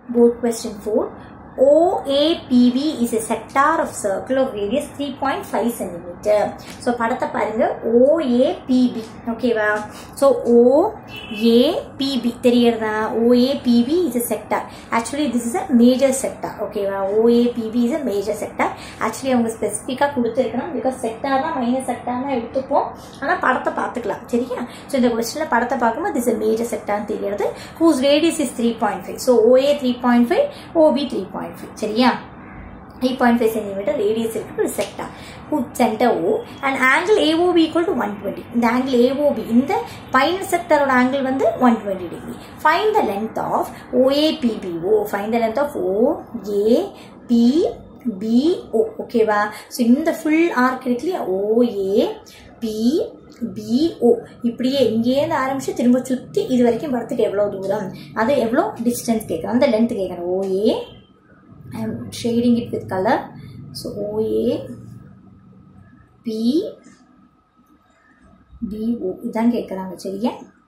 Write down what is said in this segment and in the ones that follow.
board question 4 OAPB is a sector of circle of radius 3.5 centimeter. So படத்தை பாருங்க OAPB ஓகேவா so OAPB தெரியறதா OAPB is a sector. Actually this is a major sector. ஓகேவா OAPB is a major sector. Actually அவங்க ஸ்பெசிஃபிக்காக கொடுத்துருக்கணும் because செக்டார்னா minus செக்டார்னா எடுத்துப்போம் ஆனால் படத்தை பார்த்துக்கலாம் சரியா ஸோ இந்த கொஸ்டினில் படத்தை பார்க்கும்போது திஸ் மேஜர் செக்டார்னு தெரியுது whose radius is three point five so O A three point five O B three point five சரியா three point five centimetre radius இருக்கு ஒரு sector who centre O and angle A O B equal to one twenty இந்த angle A O B இந்த பைன் செக்டரோட angle வந்து one twenty degree find the length of O A P B O find the length of O A P B O ஓகேவா so இந்த full arc இருக்கு இல்லையா OA P PO இப்படியே இங்கேருந்து ஆரம்பிச்சு திரும்ப சுற்றி இது வரைக்கும் படத்துக்கு எவ்வளோ தூரம் அது எவ்வளோ டிஸ்டன்ஸ் கேட்குறோம் அந்த லென்த் கேட்குறோம் O A I am shading it with colour so O A P B O இதான் கேட்குறாங்க சரியா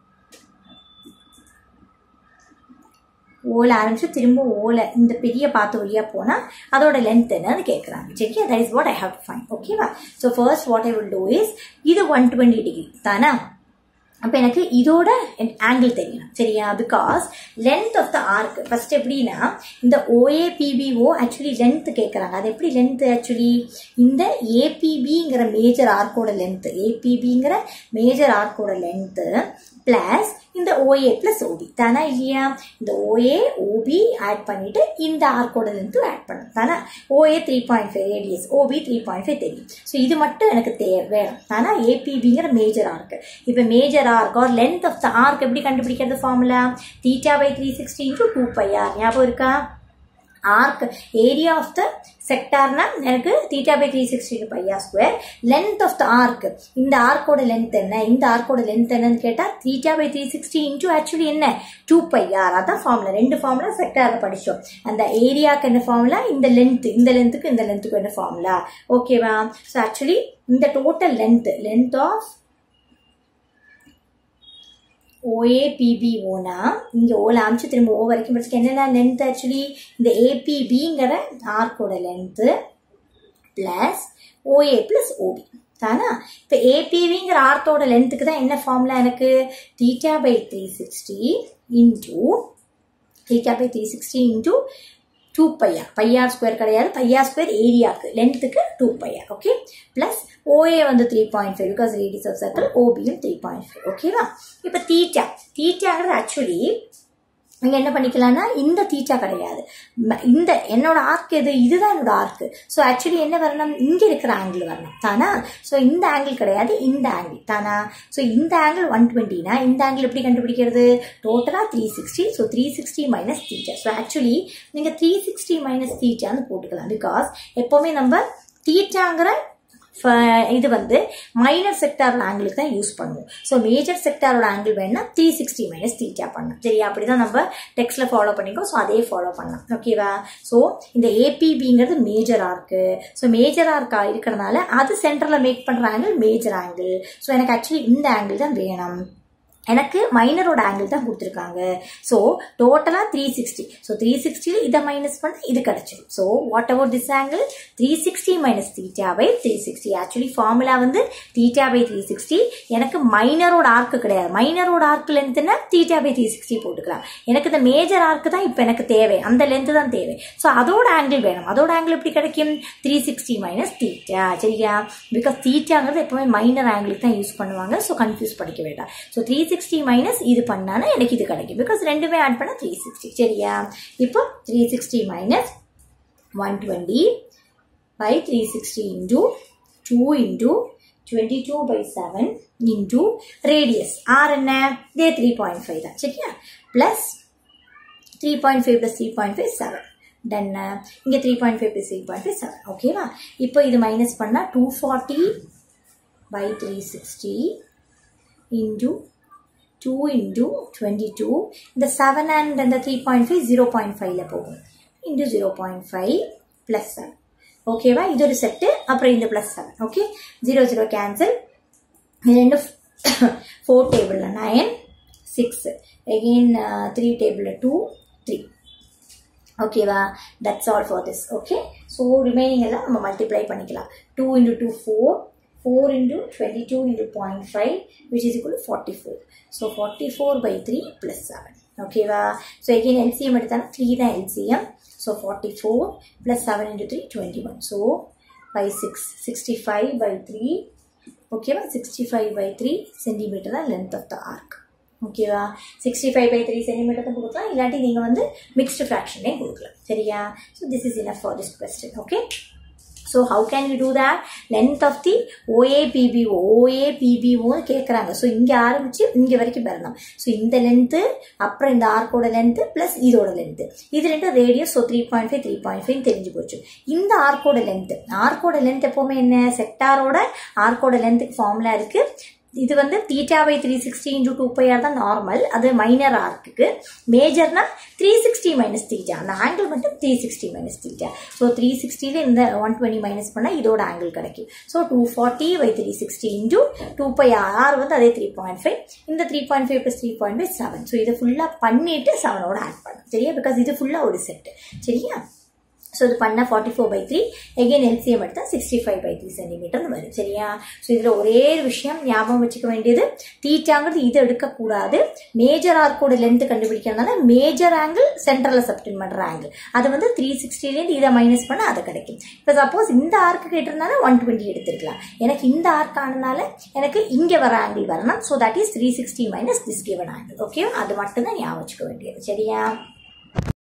ஓல ஆரம்பிச்சு திரும்ப ஓல இந்த பெரிய பாத்து வழியா போனா அதோட லென்த் என்னன்னு கேட்குறாங்க சரியா that is what I have to find ஓகேவா so first what I will do is இது ஒன் டுவெண்ட்டி டிகிரி தானே அப்போ எனக்கு இதோட ஆங்கிள் தெரியணும் சரியா because length of the arc first எப்படின்னா இந்த ஓஏபிபிஓ ஆக்சுவலி லென்த் கேட்குறாங்க அது எப்படி லென்த் ஆக்சுவலி இந்த ஏபிபிங்கிற மேஜர் ஆர்க்கோட லென்த் ஏபிபிங்கிற மேஜர் ஆர்க்கோட லென்த்து ப்ளஸ் இந்த ஓஏ ப்ளஸ் ஓபி தானே இல்லையா இந்த ஓஏ ஓபி ஆட் பண்ணிட்டு இந்த ஆர்க்கோட லென்த்தும் ஆட் பண்ணணும் தானே O A three point five radius O B three point five தெரியும் ஸோ இது மட்டும் எனக்கு தேவை வேணும் தானே ஏபிபிங்கிற மேஜர் ஆர்க் இப்போ major arc R length of the arc எப்படி கண்டுபிடிக்கிறது formula theta by three sixty into two pi R ஞாபகம் இருக்கா ஆர்க் ஏரியா ஆஃப் த செக்டார்னா எனக்கு theta by three sixty to pi r square length of the arc இந்த ஆர்க்கோட length என்ன இந்த ஆர்க்கோட லென்த் என்னன்னு கேட்டால் theta by three sixty into actually என்ன டூ பையார் அதான் ஃபார்முலா ரெண்டு ஃபார்முலா செக்டாரில் படித்தோம் அந்த ஏரியாவுக்கு என்ன ஃபார்முலா இந்த லென்த் இந்த லென்த்துக்கு இந்த லென்த்துக்கு என்ன ஃபார்முலா ஓகேவா ஸோ ஆக்சுவலி இந்த டோட்டல் லென்த் லென்த் ஆஃப் ஓஏபிபிஓனா இங்கே ஓல அமிச்சு திரும்ப ஓ வரைக்கும் படிச்சுக்க என்னென்ன லென்த் ஆக்சுவலி இந்த ஏபிபிங்கிற ஆர்க்கோட length plus O A plus O B தானா இப்போ ஏபிவிங்கிற ஆர்த்தோட லென்த்துக்கு தான் என்ன ஃபார்முலா எனக்கு theta by three sixty into theta by three sixty into two pi r pi r square கிடையாது பையார் ஸ்கொயர் ஏரியாவுக்கு லென்த்துக்கு two pi r okay plus O A வந்து three point five because radius of circle ஓபியும் த்ரீ பாயிண்ட் ஃபைவ் ஓகேவா இப்போ theta தீட்டாங்கிறது actually நீங்கள் என்ன பண்ணிக்கலாம்னா இந்த தீட்டா கிடையாது இந்த என்னோட ஆர்க் எது இதுதான் என்னோட ஆர்க்கு ஸோ ஆக்சுவலி என்ன வரணும் இங்கே இருக்கிற ஆங்கிள் வரணும் தானா ஸோ இந்த ஆங்கிள் கிடையாது இந்த ஆங்கிள் தானா ஸோ இந்த ஆங்கிள் ஒன் டுவெண்ட்டினா இந்த ஆங்கிள் எப்படி கண்டுபிடிக்கிறது டோட்டலாக three sixty so three sixty minus theta so actually நீங்கள் த்ரீ சிக்ஸ்டி மைனஸ் தீட்டான்னு போட்டுக்கலாம் பிகாஸ் எப்போவுமே நம்ம தீட்டாங்கிற இது வந்து மைனர் செக்டாரோட ஆங்கிளுக்கு தான் யூஸ் பண்ணுவோம் ஸோ மேஜர் செக்டாரோட ஆங்கிள் வேணா த்ரீ சிக்ஸ்டி மைனஸ் தீட்டா பண்ணலாம் சரியா அப்படி தான் நம்ம டெக்ஸ்ட்டில் ஃபாலோ பண்ணிக்கோ ஸோ அதே ஃபாலோ பண்ணலாம் ஓகேவா ஸோ இந்த ஏபிபிங்கிறது மேஜர் ஆர்க்கு ஸோ மேஜர் ஆர்க்கா இருக்கிறதுனால அது சென்டரில் மேக் பண்ணுற ஆங்கிள் மேஜர் ஆங்கிள் ஸோ எனக்கு ஆக்சுவலி இந்த ஆங்கிள் தான் வேணும் எனக்கு மைனரோட ஆங்கிள் தான் கொடுத்துருக்காங்க ஸோ டோட்டலாக த்ரீ சிக்ஸ்டி ஸோ த்ரீ சிக்ஸ்டியில் இதை மைனஸ் பண்ண இது கிடச்சிடும் so what about this angle three sixty minus theta by three sixty actually formula வந்து தீட்டா பை த்ரீ சிக்ஸ்டி எனக்கு மைனரோட ஆர்க்கு கிடையாது மைனரோட ஆர்க் லென்த்துனா தீட்டா பை த்ரீ சிக்ஸ்டி போட்டுக்கலாம் எனக்கு இந்த மேஜர் ஆர்க்கு தான் இப்போ எனக்கு தேவை அந்த லென்த்து தான் தேவை ஸோ அதோட ஆங்கிள் வேணும் அதோட ஆங்கிள் எப்படி கிடைக்கும் த்ரீ சிக்ஸ்டி மைனஸ் தீட்டா சரியா பிகாஸ் தீட்டாங்கிறது எப்பவுமே மைனர் ஆங்கிளுக்கு தான் யூஸ் பண்ணுவாங்க ஸோ கன்ஃபியூஸ் படிக்க வேண்டாம் ஸோ த்ரீ சிக்ஸ்டி மைனஸ் இது பண்ணானா எனக்கு இது கிடைக்கும் பிகாஸ் ரெண்டுமே ஆட் பண்ணால் த்ரீ சிக்ஸ்டி சரியா இப்போ three sixty minus one twenty by three sixty into two into twenty two by seven into radius R என்ன இதே த்ரீ பாயிண்ட் ஃபைவ் தான் சரியா plus three point five plus three point five seven then இங்கே three point five plus three point five seven ஓகேவா இப்போ இது minus பண்ணால் two forty by three sixty into 2 into 22 இந்த 7 and இந்த 3.5 0.5ல போகும் into 0.5 plus 7 ஓகேவா இது ஒரு செட்டு அப்புறம் இந்த plus seven okay zero zero cancel இது ரெண்டு ஃபோர் டேபிளில் நைன் சிக்ஸ் எகெயின் த்ரீ டேபிளில் டூ த்ரீ ஓகேவா that's all for this okay so remaining எல்லாம் நம்ம மல்டிப்ளை பண்ணிக்கலாம் two into two four four into twenty two into point five which is equal forty four so forty four by three plus seven ஓகேவா so again LCM எடுத்தாலும் three தான் LCM so forty four plus seven into three twenty one so by six sixty five by three ஓகேவா sixty five by three centimetre தான் length of the arc ஓகேவா sixty five by three centimetre தான் கொடுக்கலாம் இல்லாட்டி நீங்கள் வந்து mixed ஃப்ராக்ஷனே கொடுக்கலாம் சரியா so this is enough for this question okay so how can you do that length of the O A P B O ஓஏபிபிஓன்னு கேட்குறாங்க ஸோ இங்கே ஆரம்பித்து இங்கே வரைக்கும் பெறணும் ஸோ இந்த லென்த்து அப்புறம் இந்த ஆர்க்கோட லென்த்து ப்ளஸ் இதோட லென்த்து இது ரெண்டும் radius so three point five three point five தெரிஞ்சு போச்சு இந்த ஆர்க்கோட லென்த்து ஆர்க்கோட லென்த் எப்போவுமே என்ன செக்டாரோட ஆர்க்கோட லென்த்துக்கு ஃபார்முலா இருக்குது இது வந்து theta by three sixty into two pi r தான் நார்மல் அது மைனர் ஆர்க்குக்கு மேஜர்னா த்ரீ சிக்ஸ்டி மைனஸ் தீட்டா அந்த ஆங்கிள் மட்டும் three sixty minus theta so three சிக்ஸ்டியில் இந்த ஒன் டுவெண்ட்டி மைனஸ் பண்ணால் இதோட ஆங்கிள் கிடைக்கும் so two forty by three sixty into two pi r வந்து அதே த்ரீ பாயிண்ட் ஃபைவ் இந்த three point five plus three point five seven so இதை ஃபுல்லாக பண்ணிட்டு செவனோட ஆட் பண்ணும் சரியா பிகாஸ் இது ஃபுல்லாக ஒரு செட்டு சரியா ஸோ இது பண்ணால் forty four by three again LCM எடுத்தால் சிக்ஸ்டி ஃபைவ் பை த்ரீ சென்டிமீட்டர்னு வரும் சரியா ஸோ இதில் ஒரே ஒரு விஷயம் ஞாபகம் வச்சுக்க வேண்டியது தீட்டாங்கிறது இது எடுக்கக்கூடாது மேஜர் ஆர்க்கோட லென்த் கண்டுபிடிக்கிறதுனால மேஜர் ஆங்கிள் சென்ட்ரலில் சப்டின் பண்ணுற ஆங்கிள் அது வந்து த்ரீ சிக்ஸ்டிலேருந்து இதை மைனஸ் பண்ணால் அது கிடைக்கும் இப்போ சப்போஸ் இந்த ஆர்க்கு கேட்டிருந்தாலும் ஒன் டுவெண்ட்டி எடுத்துருக்கலாம் எனக்கு இந்த ஆர்க் ஆனதுனால எனக்கு இங்கே வர ஆங்கிள் வரணும் so that is three sixty minus this given angle okay அது மட்டும் தான் ஞாபகம் வச்சுக்க வேண்டியது சரியா